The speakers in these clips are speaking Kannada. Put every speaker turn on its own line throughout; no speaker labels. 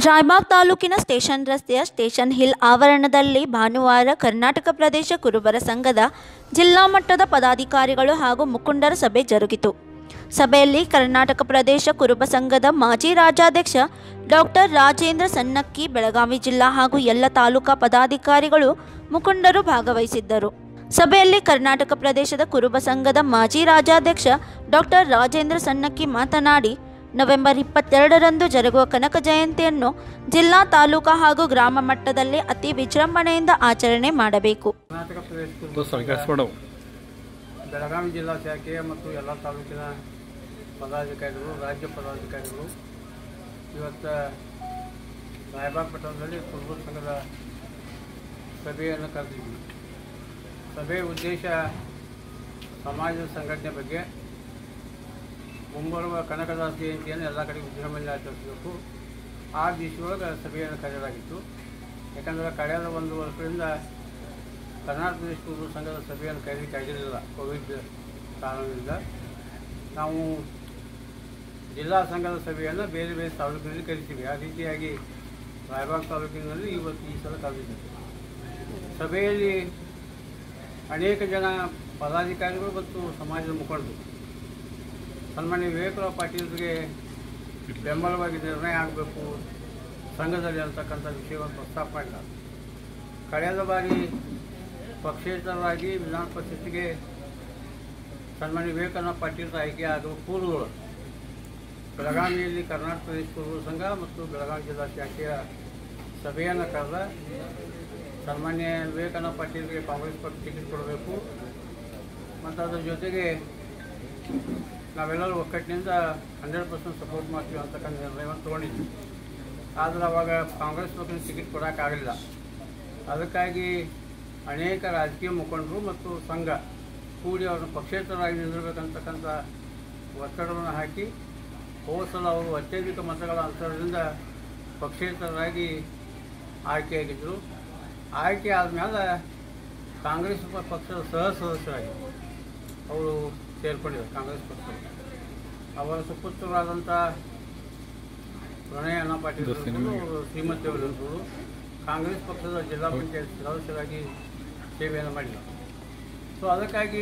ರಾಯಬಾಗ್ ತಾಲೂಕಿನ ಸ್ಟೇಷನ್ ರಸ್ತೆಯ ಸ್ಟೇಷನ್ ಹಿಲ್ ಆವರಣದಲ್ಲಿ ಭಾನುವಾರ ಕರ್ನಾಟಕ ಪ್ರದೇಶ ಕುರುಬರ ಸಂಘದ ಜಿಲ್ಲಾ ಮಟ್ಟದ ಪದಾಧಿಕಾರಿಗಳು ಹಾಗೂ ಮುಖಂಡರ ಸಭೆ ಜರುಗಿತು ಸಭೆಯಲ್ಲಿ ಕರ್ನಾಟಕ ಪ್ರದೇಶ ಕುರುಬ ಸಂಘದ ಮಾಜಿ ರಾಜ್ಯಾಧ್ಯಕ್ಷ ಡಾಕ್ಟರ್ ರಾಜೇಂದ್ರ ಸನ್ನಕ್ಕಿ ಬೆಳಗಾವಿ ಜಿಲ್ಲಾ ಹಾಗೂ ಎಲ್ಲ ತಾಲೂಕಾ ಪದಾಧಿಕಾರಿಗಳು ಮುಖಂಡರು ಭಾಗವಹಿಸಿದ್ದರು ಸಭೆಯಲ್ಲಿ ಕರ್ನಾಟಕ ಪ್ರದೇಶದ ಕುರುಬ ಸಂಘದ ಮಾಜಿ ರಾಜ್ಯಾಧ್ಯಕ್ಷ ಡಾಕ್ಟರ್ ರಾಜೇಂದ್ರ ಸನ್ನಕ್ಕಿ ಮಾತನಾಡಿ ನವೆಂಬರ್ ಇಪ್ಪತ್ತೆರಡರಂದು ಜರುಗುವ ಕನಕ ಜಯಂತಿಯನ್ನು ಜಿಲ್ಲಾ ತಾಲೂಕಾ ಹಾಗೂ ಗ್ರಾಮ ಮಟ್ಟದಲ್ಲಿ ಅತಿ ವಿಜೃಂಭಣೆಯಿಂದ ಆಚರಣೆ ಮಾಡಬೇಕು
ಕರ್ನಾಟಕ ಪ್ರದೇಶ ಕುರುಬ
ದೋಸ್ತರು ಕೆಲ್ಸಬೇಡವು
ಬೆಳಗಾವಿ ಜಿಲ್ಲಾ ಶಾಖೆ ಮತ್ತು ಎಲ್ಲ ತಾಲೂಕಿನ ಪದಾಧಿಕಾರಿಗಳು ರಾಜ್ಯ ಪದಾಧಿಕಾರಿಗಳು ಇವತ್ತು ರಾಯಬಾಗ್ ಪಟ್ಟಣದಲ್ಲಿ ಕುರುಬ ಸಂಘದ ಸಭೆಯನ್ನು ಕರೆದಿದ್ವಿ ಸಭೆಯ ಉದ್ದೇಶ ಸಮಾಜದ ಸಂಘಟನೆ ಬಗ್ಗೆ ಮುಂಬರುವ ಕನಕದಾಸ ಜಯಂತಿಯನ್ನು ಎಲ್ಲ ಕಡೆ ವಿಜೃಂಭಣೆ ಆಚರಿಸಬೇಕು ಆ ದಿವಸದೊಳಗೆ ಸಭೆಯನ್ನು ಕರೆಯಲಾಗಿತ್ತು ಯಾಕಂದರೆ ಕಳೆದ ಒಂದು ವರ್ಷದಿಂದ ಕರ್ನಾಟಕ ಪ್ರದೇಶ ಕುರುಬ ಸಂಘದ ಸಭೆಯನ್ನು ಕರೀಲಿಕ್ಕೆ ಆಗಿರಲಿಲ್ಲ ಕೋವಿಡ್ ಕಾರಣದಿಂದ ನಾವು ಜಿಲ್ಲಾ ಸಂಘದ ಸಭೆಯನ್ನು ಬೇರೆ ಬೇರೆ ತಾಲೂಕಿನಲ್ಲಿ ಕರಿತೀವಿ ಆ ರೀತಿಯಾಗಿ ರಾಯಬಾಗ್ ತಾಲೂಕಿನಲ್ಲಿ ಇವತ್ತು ಈ ಸಲ ಕರೆದಿದ್ದೀವಿ ಸಭೆಯಲ್ಲಿ ಅನೇಕ ಜನ ಪದಾಧಿಕಾರಿಗಳು ಮತ್ತು ಸಮಾಜದ ಮುಖಂಡರು ಸನ್ಮಾನ್ಯ ವಿವೇಕರಾವ್ ಪಾಟೀಲ್ರಿಗೆ ಬೆಂಬಲವಾಗಿ ನಿರ್ಣಯ ಆಗಬೇಕು ಸಂಘದಲ್ಲಿ ಅಂತಕ್ಕಂಥ ವಿಷಯವನ್ನು ಪ್ರಸ್ತಾಪ ಮಾಡಿದ್ದಾರೆ ಕಳೆದ ಬಾರಿ ಪಕ್ಷೇತರರಾಗಿ ವಿಧಾನ ಪರಿಷತ್ತಿಗೆ ಸನ್ಮಾನ್ಯ ವಿವೇಕಾನಂದ ಪಾಟೀಲ್ ಆಯ್ಕೆ ಆಗುವ ಪೂರ್ವಗಳು ಬೆಳಗಾವಿಯಲ್ಲಿ ಕರ್ನಾಟಕ ಪ್ರದೇಶ ಕುರುಬ ಸಂಘ ಮತ್ತು ಬೆಳಗಾವಿ ಜಿಲ್ಲಾ ಶಾಖೆಯ ಸಭೆಯನ್ನು ಕರೆದ ಸನ್ಮಾನ್ಯ ವಿವೇಕಾನಂದ ಪಾಟೀಲ್ಗೆ ಕಾಂಗ್ರೆಸ್ ಪಕ್ಷ ಟಿಕೆಟ್ ಕೊಡಬೇಕು ಮತ್ತು ಅದರ ಜೊತೆಗೆ ನಾವೆಲ್ಲರೂ ಒಕ್ಕಟ್ಟಿನಿಂದ ಹಂಡ್ರೆಡ್ ಪರ್ಸೆಂಟ್ ಸಪೋರ್ಟ್ ಮಾಡ್ತೀವಿ ಅಂತಕ್ಕಂಥ ನಿರ್ಣಯವನ್ನು ತೊಗೊಂಡಿದ್ವಿ ಆದರೆ ಅವಾಗ ಕಾಂಗ್ರೆಸ್ ಪಕ್ಷದ ಟಿಕೆಟ್ ಕೊಡೋಕ್ಕಾಗಲಿಲ್ಲ ಅದಕ್ಕಾಗಿ ಅನೇಕ ರಾಜಕೀಯ ಮುಖಂಡರು ಮತ್ತು ಸಂಘ ಕೂಡಿ ಅವ್ರನ್ನ ಪಕ್ಷೇತರರಾಗಿ ನಿಲ್ಲಬೇಕಂತಕ್ಕಂಥ ಒತ್ತಡವನ್ನು ಹಾಕಿ ಹೋದ ಸಲ ಅವರು ಅತ್ಯಧಿಕ ಮತಗಳ ಅಂತರದಿಂದ ಪಕ್ಷೇತರರಾಗಿ ಆಯ್ಕೆಯಾಗಿದ್ದರು ಆಯ್ಕೆ ಆದಮೇಲೆ ಕಾಂಗ್ರೆಸ್ ಪ- ಪಕ್ಷದ ಸಹ ಸದಸ್ಯರಾಗಿ ಅವರು ಸೇರ್ಕೊಂಡಿದ್ದಾರೆ ಕಾಂಗ್ರೆಸ್ ಪಕ್ಷ ಅವರ ಸುಪುತ್ರರಾದಂಥ ಪ್ರಣಯ ಅಣ್ಣ ಪಾಟೀಲ್ ಅವರು ಶ್ರೀಮತಿ ಅವರು ಕಾಂಗ್ರೆಸ್ ಪಕ್ಷದ ಜಿಲ್ಲಾ ಪಂಚಾಯತ್ ಸದಸ್ಯರಾಗಿ ಸೇವೆಯನ್ನು ಮಾಡಿದ್ದಾರೆ ಸೊ ಅದಕ್ಕಾಗಿ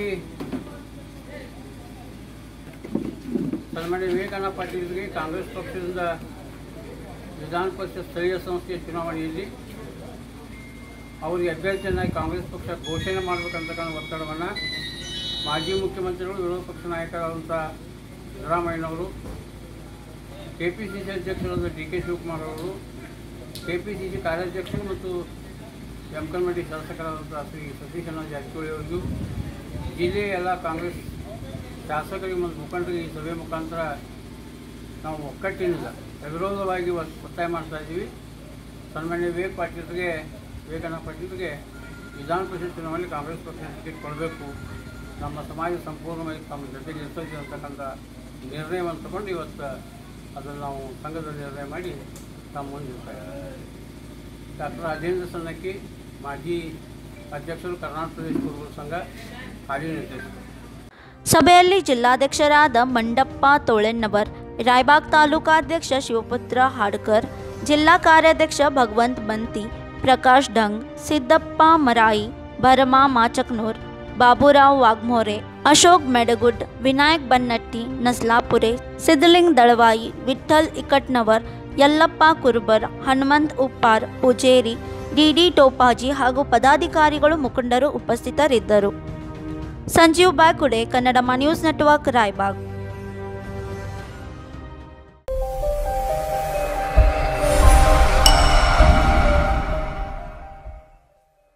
ಸನ್ಮಾನ್ಯ ವಿವೇಕಾನಂದ ಪಾಟೀಲ್ರಿಗೆ ಕಾಂಗ್ರೆಸ್ ಪಕ್ಷದಿಂದ ವಿಧಾನ ಪರಿಷತ್ ಸ್ಥಳೀಯ ಸಂಸ್ಥೆಯ ಚುನಾವಣೆಯಲ್ಲಿ ಅವರಿಗೆ ಅಭ್ಯರ್ಥಿಯನ್ನಾಗಿ ಕಾಂಗ್ರೆಸ್ ಪಕ್ಷ ಘೋಷಣೆ ಮಾಡಬೇಕಂತಕ್ಕಂಥ ಒತ್ತಡವನ್ನು ಮಾಜಿ ಮುಖ್ಯಮಂತ್ರಿಗಳು ವಿರೋಧ ಪಕ್ಷ ನಾಯಕರಾದಂಥ ಸಿದ್ದರಾಮಯ್ಯನವರು ಕೆ ಪಿ ಸಿ ಸಿ ಅಧ್ಯಕ್ಷರಾದ ಡಿ ಕೆ ಶಿವಕುಮಾರ್ ಅವರು ಕೆ ಪಿ ಸಿ ಸಿ ಕಾರ್ಯಾಧ್ಯಕ್ಷರು ಮತ್ತು ಯಮಕಲ್ಮಡಿ ಶಾಸಕರಾದಂಥ ಶ್ರೀ ಸತೀಶ್ ಅಣ್ಣ ಜಾರಕಿಹೊಳಿ ಅವರಿಗೂ ಜಿಲ್ಲೆಯ ಎಲ್ಲ ಕಾಂಗ್ರೆಸ್ ಶಾಸಕರಿಗೆ ಮತ್ತು ಮುಖಂಡರಿಗೆ ಈ ಸಭೆ ಮುಖಾಂತರ ನಾವು ಒಕ್ಕಟ್ಟಿನಿಂದ ಅವಿರೋಧವಾಗಿ ಒತ್- ಒತ್ತಾಯ ಮಾಡ್ತಾ ಇದ್ದೀವಿ ಸನ್ಮಾನ್ಯ ವಿವೇಕ್ ಪಾಟೀಲ್ರಿಗೆ ವಿವೇಕಾನಂದ ಪಾಟೀಲ್ರಿಗೆ ವಿಧಾನ ಪರಿಷತ್ ಚುನಾವಣೆಯಲ್ಲಿ ಕಾಂಗ್ರೆಸ್ ಪಕ್ಷ ಟಿಕೆಟ್ ಕೊಡಬೇಕು ನಮ್ಮ ಸಮಾಜ ಸಂಪೂರ್ಣವಾಗಿ ತಮ್ಮ ಜೊತೆಗೆ ಇರ್ತದೆ ಅಂತಕ್ಕಂಥ ನಿರ್ಣಯವನ್ನು ತಗೊಂಡು ಇವತ್ತು ಅದನ್ನು ನಾವು ಸಂಘದಲ್ಲಿ ನಿರ್ಣಯ ಮಾಡಿ ನಮ್ಮ ಮುಂದೆ ಇರ್ತಾ ಇದ್ದೀವಿ. ಡಾಕ್ಟರ್ ರಾಜೇಂದ್ರ ಸನ್ನಕ್ಕಿ ಮಾಜಿ ಅಧ್ಯಕ್ಷರು ಕರ್ನಾಟಕ ಪ್ರದೇಶ ಕುರುಬರ ಸಂಘ ಹಾಲಿ ನಿರ್ದೇಶಕರು
ಸಭೆಯಲ್ಲಿ ಜಿಲ್ಲಾಧ್ಯಕ್ಷರಾದ ಮಂಡಪ್ಪ ತೋಳೆನ್ನವರ್ ರಾಯಬಾಗ್ ತಾಲೂಕಾಧ್ಯಕ್ಷ ಶಿವಪುತ್ರ ಹಾಡ್ಕರ್ ಜಿಲ್ಲಾ ಕಾರ್ಯಾಧ್ಯಕ್ಷ ಭಗವಂತ್ ಬಂತಿ ಪ್ರಕಾಶ್ ಡಂಗ್ ಸಿದ್ದಪ್ಪ ಮರಾಯಿ ಭರಮಾ ಮಾಚಕ್ನೂರ್ ಬಾಬುರಾವ್ ವಾಗ್ಮೋರೆ ಅಶೋಕ್ ಮೆಡಗುಡ್ ವಿನಾಯಕ್ ಬನ್ನಟ್ಟಿ ನಸ್ಲಾಪುರೆ ಸಿದ್ಧಲಿಂಗ್ ದಳವಾಯಿ ವಿಠ್ಠಲ್ ಇಕಟ್ನವರ್ ಯಲ್ಲಪ್ಪ ಕುರುಬರ್ ಹನುಮಂತ್ ಉಪ್ಪಾರ್ ಪೂಜೇರಿ ಡಿಡಿ ಟೋಪಾಜಿ ಹಾಗೂ ಪದಾಧಿಕಾರಿಗಳು ಮುಖಂಡರು ಉಪಸ್ಥಿತರಿದ್ದರು ಸಂಜೀವ್ ಬಾಯ್ಕುಡೆ ಕನ್ನಡ ನ್ಯೂಸ್ ನೆಟ್ವರ್ಕ್ ರಾಯಬಾಗ್